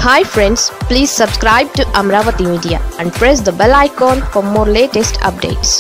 hi friends please subscribe to Amaravati media and press the bell icon for more latest updates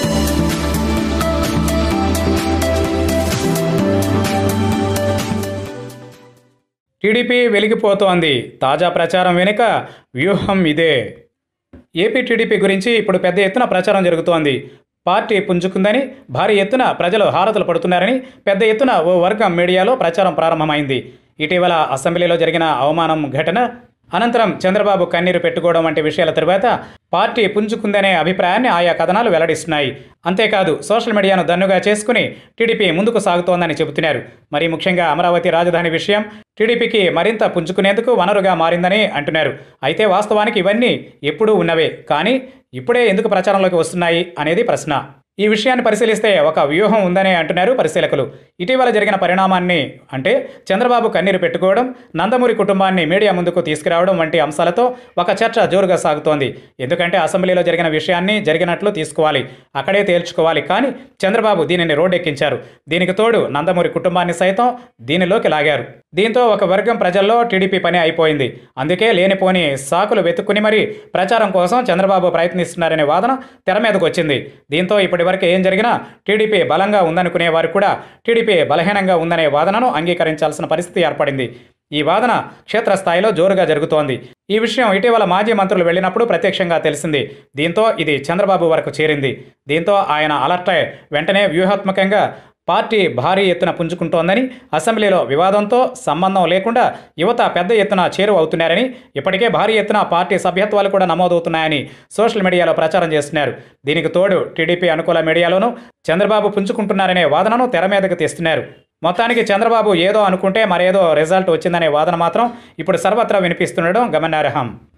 TDP వెలిగిపోతోంది తాజా ప్రచారం వెనుక వ్యూహం ఇదే ఏపీ టీడీపీ గురించి ఇప్పుడు పెద్ద ఎత్తున ప్రచారం జరుగుతోంది పార్టీ పుంజుకుందని భారీ ఎత్తున ప్రజలు హారతులు పడుతున్నారని పెద్ద ఎత్తున ఓ వర్గం మీడియాలో ప్రచారం ప్రారంభమైంది ఇటీవల అసెంబ్లీలో జరిగిన అవమానం ఘటన అనంతరం చంద్రబాబు కన్నీరు పెట్టుకోవడం వంటి విషయాల తరువాత పార్టీ పుంజుకుందనే అభిప్రాయాన్ని ఆయా కథనాలు వెల్లడిస్తున్నాయి అంతేకాదు సోషల్ మీడియాను దన్నుగా చేసుకుని టీడీపీ ముందుకు సాగుతోందని చెబుతున్నారు మరి ముఖ్యంగా అమరావతి రాజధాని విషయం టీడీపీకి మరింత పుంజుకునేందుకు వనరుగా మారిందని అంటున్నారు అయితే వాస్తవానికి ఇవన్నీ ఎప్పుడూ ఉన్నవే కానీ ఇప్పుడే ఎందుకు ప్రచారంలోకి వస్తున్నాయి అనేది ప్రశ్న ఈ విషయాన్ని పరిశీలిస్తే ఒక వ్యూహం ఉందనే అంటున్నారు పరిశీలకులు ఇటీవల జరిగిన పరిణామాన్ని అంటే చంద్రబాబు కన్నీరు పెట్టుకోవడం నందమూరి కుటుంబాన్ని మీడియా ముందుకు తీసుకురావడం వంటి అంశాలతో ఒక చర్చ జోరుగా సాగుతోంది ఎందుకంటే అసెంబ్లీలో జరిగిన విషయాన్ని జరిగినట్లు తీసుకోవాలి అక్కడే తేల్చుకోవాలి కానీ చంద్రబాబు దీనిని రోడ్డెక్కించారు దీనికి తోడు నందమూరి కుటుంబాన్ని సైతం దీనిలోకి లాగారు దీంతో ఒక వర్గం ప్రజల్లో టీడీపీ పని అయిపోయింది అందుకే లేనిపోని సాకులు వెతుక్కుని మరీ ప్రచారం కోసం చంద్రబాబు ప్రయత్నిస్తున్నారనే వాదన తెర మీదకు వచ్చింది దీంతో ఇప్పటివరకు ఏం జరిగినా టీడీపీ బలంగా ఉందనుకునే వారు కూడా టీడీపీ బలహీనంగా ఉందనే వాదనను అంగీకరించాల్సిన పరిస్థితి ఏర్పడింది ఈ వాదన క్షేత్రస్థాయిలో జోరుగా జరుగుతోంది ఈ విషయం ఇటీవల మాజీ మంత్రులు వెళ్ళినప్పుడు ప్రత్యక్షంగా తెలిసింది దీంతో ఇది చంద్రబాబు వరకు చేరింది దీంతో ఆయన అలర్ట్ అయి వెంటనే వ్యూహాత్మకంగా పార్టీ భారీ ఎత్తున పుంజుకుంటోందని అసెంబ్లీలో వివాదంతో సంబంధం లేకుండా యువత పెద్ద ఎత్తున చేరువ అవుతున్నారని ఇప్పటికే భారీ ఎత్తున పార్టీ సభ్యత్వాలు కూడా నమోదవుతున్నాయని సోషల్ మీడియాలో ప్రచారం చేస్తున్నారు దీనికి తోడు టీడీపీ అనుకూల మీడియాలోనూ చంద్రబాబు పుంజుకుంటున్నారనే వాదనను తెర మీదకు తెస్తున్నారు మొత్తానికి చంద్రబాబు ఏదో అనుకుంటే మరేదో రిజల్ట్ వచ్చిందనే వాదన మాత్రం ఇప్పుడు సర్వత్రా వినిపిస్తుండడం గమనార్హం